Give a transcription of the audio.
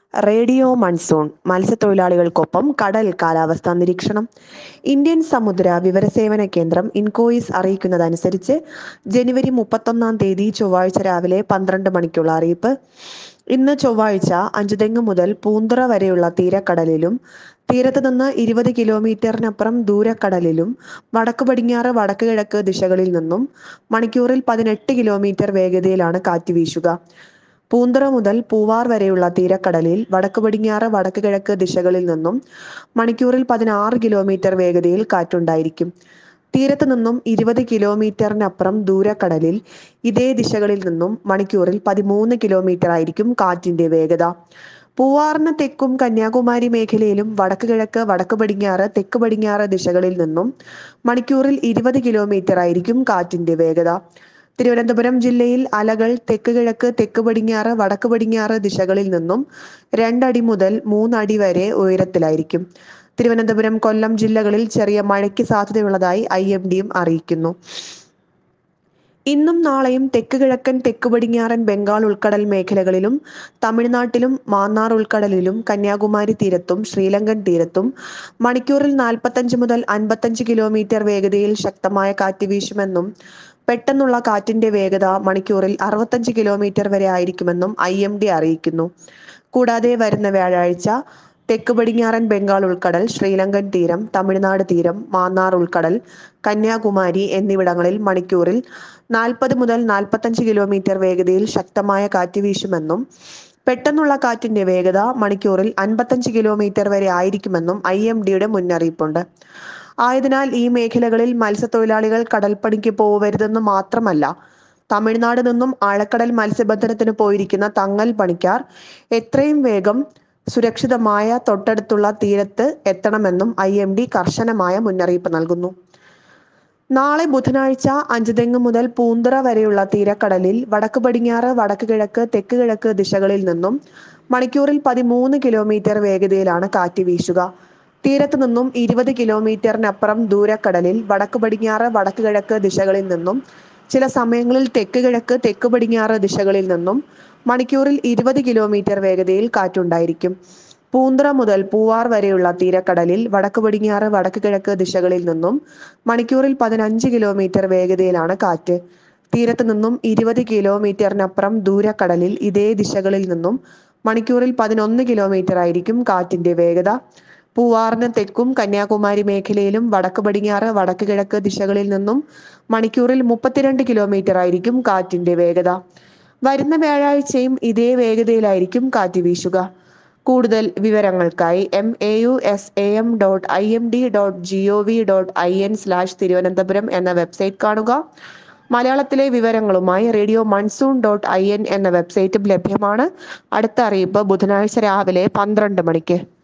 radio monsoon മത്സ്യത്തൊഴിലാളികൾക്കൊപ്പം കടൽ കാലാവസ്ഥാ നിരീക്ഷണം ഇന്ത്യൻ സമുദ്ര വിവരസേവന കേന്ദ്രം ഇൻകോയിസ് അറിയിക്കുന്നതനുസരിച്ച് ജനുവരി മുപ്പത്തൊന്നാം തീയതി ചൊവ്വാഴ്ച രാവിലെ പന്ത്രണ്ട് മണിക്കുള്ള അറിയിപ്പ് ഇന്ന് ചൊവ്വാഴ്ച അഞ്ചുതെങ്ങ് മുതൽ പൂന്തുറ വരെയുള്ള തീരക്കടലിലും തീരത്ത് നിന്ന് ഇരുപത് കിലോമീറ്ററിനപ്പുറം ദൂരക്കടലിലും വടക്ക് പടിഞ്ഞാറ് വടക്ക് കിഴക്ക് ദിശകളിൽ നിന്നും മണിക്കൂറിൽ പതിനെട്ട് കിലോമീറ്റർ വേഗതയിലാണ് കാറ്റ് വീശുക പൂന്തുറ മുതൽ പൂവാർ വരെയുള്ള തീരക്കടലിൽ വടക്ക് പടിഞ്ഞാറ് വടക്ക് കിഴക്ക് ദിശകളിൽ നിന്നും മണിക്കൂറിൽ പതിനാറ് കിലോമീറ്റർ വേഗതയിൽ കാറ്റുണ്ടായിരിക്കും തീരത്ത് നിന്നും ഇരുപത് കിലോമീറ്ററിനപ്പുറം ദൂരക്കടലിൽ ഇതേ ദിശകളിൽ നിന്നും മണിക്കൂറിൽ പതിമൂന്ന് കിലോമീറ്റർ ആയിരിക്കും കാറ്റിന്റെ വേഗത പൂവാറിന് തെക്കും കന്യാകുമാരി മേഖലയിലും വടക്ക് കിഴക്ക് വടക്ക് പടിഞ്ഞാറ് തെക്ക് പടിഞ്ഞാറ് ദിശകളിൽ നിന്നും മണിക്കൂറിൽ ഇരുപത് കിലോമീറ്റർ ആയിരിക്കും കാറ്റിന്റെ വേഗത തിരുവനന്തപുരം ജില്ലയിൽ അലകൾ തെക്ക് കിഴക്ക് തെക്ക് പടിഞ്ഞാറ് വടക്ക് പടിഞ്ഞാറ് ദിശകളിൽ നിന്നും രണ്ടടി മുതൽ മൂന്നടി വരെ ഉയരത്തിലായിരിക്കും തിരുവനന്തപുരം കൊല്ലം ജില്ലകളിൽ ചെറിയ മഴയ്ക്ക് സാധ്യതയുള്ളതായി ഐ എം ഡിയും അറിയിക്കുന്നു ഇന്നും നാളെയും തെക്ക് കിഴക്കൻ തെക്ക് പടിഞ്ഞാറൻ ബംഗാൾ ഉൾക്കടൽ മേഖലകളിലും തമിഴ്നാട്ടിലും മാന്നാർ ഉൾക്കടലിലും കന്യാകുമാരി തീരത്തും ശ്രീലങ്കൻ തീരത്തും മണിക്കൂറിൽ നാൽപ്പത്തഞ്ച് മുതൽ അൻപത്തഞ്ച് കിലോമീറ്റർ വേഗതയിൽ ശക്തമായ കാറ്റ് വീശുമെന്നും പെട്ടെന്നുള്ള കാറ്റിന്റെ വേഗത മണിക്കൂറിൽ അറുപത്തഞ്ച് കിലോമീറ്റർ വരെ ആയിരിക്കുമെന്നും ഐ എം ഡി അറിയിക്കുന്നു കൂടാതെ വരുന്ന വ്യാഴാഴ്ച തെക്ക് പടിഞ്ഞാറൻ ബംഗാൾ ഉൾക്കടൽ ശ്രീലങ്കൻ തീരം തമിഴ്നാട് തീരം മാന്നാർ ഉൾക്കടൽ കന്യാകുമാരി എന്നിവിടങ്ങളിൽ മണിക്കൂറിൽ നാൽപ്പത് മുതൽ നാൽപ്പത്തഞ്ച് കിലോമീറ്റർ വേഗതയിൽ ശക്തമായ കാറ്റ് വീശുമെന്നും പെട്ടെന്നുള്ള കാറ്റിന്റെ വേഗത മണിക്കൂറിൽ അൻപത്തഞ്ച് കിലോമീറ്റർ വരെ ആയിരിക്കുമെന്നും ഐ എം ഡിയുടെ മുന്നറിയിപ്പുണ്ട് ആയതിനാൽ ഈ മേഖലകളിൽ മത്സ്യത്തൊഴിലാളികൾ കടൽപ്പണിക്ക് പോവരുതെന്ന് മാത്രമല്ല തമിഴ്നാട് നിന്നും ആഴക്കടൽ മത്സ്യബന്ധനത്തിന് പോയിരിക്കുന്ന തങ്ങൽ പണിക്കാർ എത്രയും വേഗം സുരക്ഷിതമായ തൊട്ടടുത്തുള്ള തീരത്ത് എത്തണമെന്നും ഐ എം ഡി കർശനമായ മുന്നറിയിപ്പ് നൽകുന്നു നാളെ ബുധനാഴ്ച അഞ്ചുതെങ്ങ് മുതൽ പൂന്തുറ വരെയുള്ള തീരക്കടലിൽ വടക്ക് പടിഞ്ഞാറ് വടക്ക് കിഴക്ക് തെക്ക് കിഴക്ക് ദിശകളിൽ നിന്നും മണിക്കൂറിൽ പതിമൂന്ന് കിലോമീറ്റർ വേഗതയിലാണ് കാറ്റ് വീശുക തീരത്ത് നിന്നും ഇരുപത് കിലോമീറ്ററിനപ്പുറം ദൂരക്കടലിൽ വടക്ക് പടിഞ്ഞാറ് വടക്ക് കിഴക്ക് ദിശകളിൽ നിന്നും ചില സമയങ്ങളിൽ തെക്ക് കിഴക്ക് തെക്ക് പടിഞ്ഞാറ് ദിശകളിൽ നിന്നും മണിക്കൂറിൽ ഇരുപത് കിലോമീറ്റർ വേഗതയിൽ കാറ്റുണ്ടായിരിക്കും പൂന്തുറ മുതൽ പൂവാർ വരെയുള്ള തീരക്കടലിൽ വടക്ക് പടിഞ്ഞാറ് വടക്ക് കിഴക്ക് ദിശകളിൽ നിന്നും മണിക്കൂറിൽ പതിനഞ്ച് കിലോമീറ്റർ വേഗതയിലാണ് കാറ്റ് തീരത്ത് നിന്നും ഇരുപത് കിലോമീറ്ററിനപ്പുറം ദൂരക്കടലിൽ ഇതേ ദിശകളിൽ നിന്നും മണിക്കൂറിൽ പതിനൊന്ന് കിലോമീറ്റർ ആയിരിക്കും കാറ്റിന്റെ വേഗത പൂവാറിന് തെക്കും കന്യാകുമാരി മേഖലയിലും വടക്ക് പടിഞ്ഞാറ് വടക്ക് കിഴക്ക് ദിശകളിൽ നിന്നും മണിക്കൂറിൽ മുപ്പത്തിരണ്ട് കിലോമീറ്റർ ആയിരിക്കും കാറ്റിന്റെ വേഗത വരുന്ന വ്യാഴാഴ്ചയും ഇതേ വേഗതയിലായിരിക്കും കാറ്റ് വീശുക കൂടുതൽ വിവരങ്ങൾക്കായി M A U S A M dot I M D dot G O V dot I N slash Thiruvananthapuram എന്ന വെബ്സൈറ്റ് കാണുക മലയാളത്തിലെ വിവരങ്ങളുമായി radio monsoon dot I N എന്ന വെബ്സൈറ്റും ലഭ്യമാണ് അടുത്ത അറിയിപ്പ് ബുധനാഴ്ച രാവിലെ പന്ത്രണ്ട് മണിക്ക്